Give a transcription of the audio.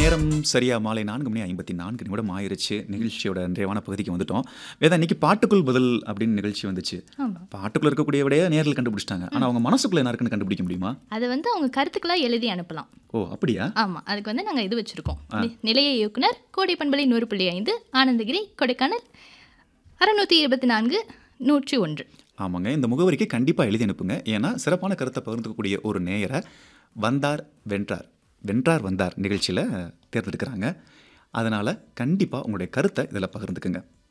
நேரம் சரியா மாலை நான்கு மணி ஐம்பத்தி நான்கு நிமிடம் ஆயிருச்சு நிகழ்ச்சியோட நிறைவான பகுதிக்கு வந்துட்டோம் வேதா இன்னைக்கு பாட்டுக்குள் பதில் அப்படின்னு நிகழ்ச்சி வந்துச்சு ஆமா பாட்டுக்குள்ள இருக்கக்கூடிய விடையை நேரில் கண்டுபிடிச்சிட்டாங்க ஆனா அவங்க மனசுக்குள்ள என்ன இருக்குன்னு கண்டுபிடிக்க முடியுமா அதை வந்து அவங்க கருத்துக்களா எழுதி அனுப்பலாம் ஓ அப்படியா ஆமா அதுக்கு வந்து நாங்க இது வச்சிருக்கோம் நி- நிலைய இயக்குனர் கோடை பண்பலை நூறு புள்ளி ஐந்து ஆனந்தகிரி கொடைக்கானல் அறுநூத்தி இருபத்தி நான்கு நூற்றி ஒன்று ஆமாங்க இந்த முகவரிக்கு கண்டிப்பாக எழுதி அனுப்புங்க ஏன்னா சிறப்பான கருத்தை பகிர்ந்துக்கக்கூடிய ஒரு நேயரை வந்தார் வென்றார் வென்றார் வந்தார் நிகழ்ச்சியில் தேர்ந்தெடுக்கிறாங்க அதனால் கண்டிப்பாக உங்களுடைய கருத்தை இதில் பகிர்ந்துக்குங்க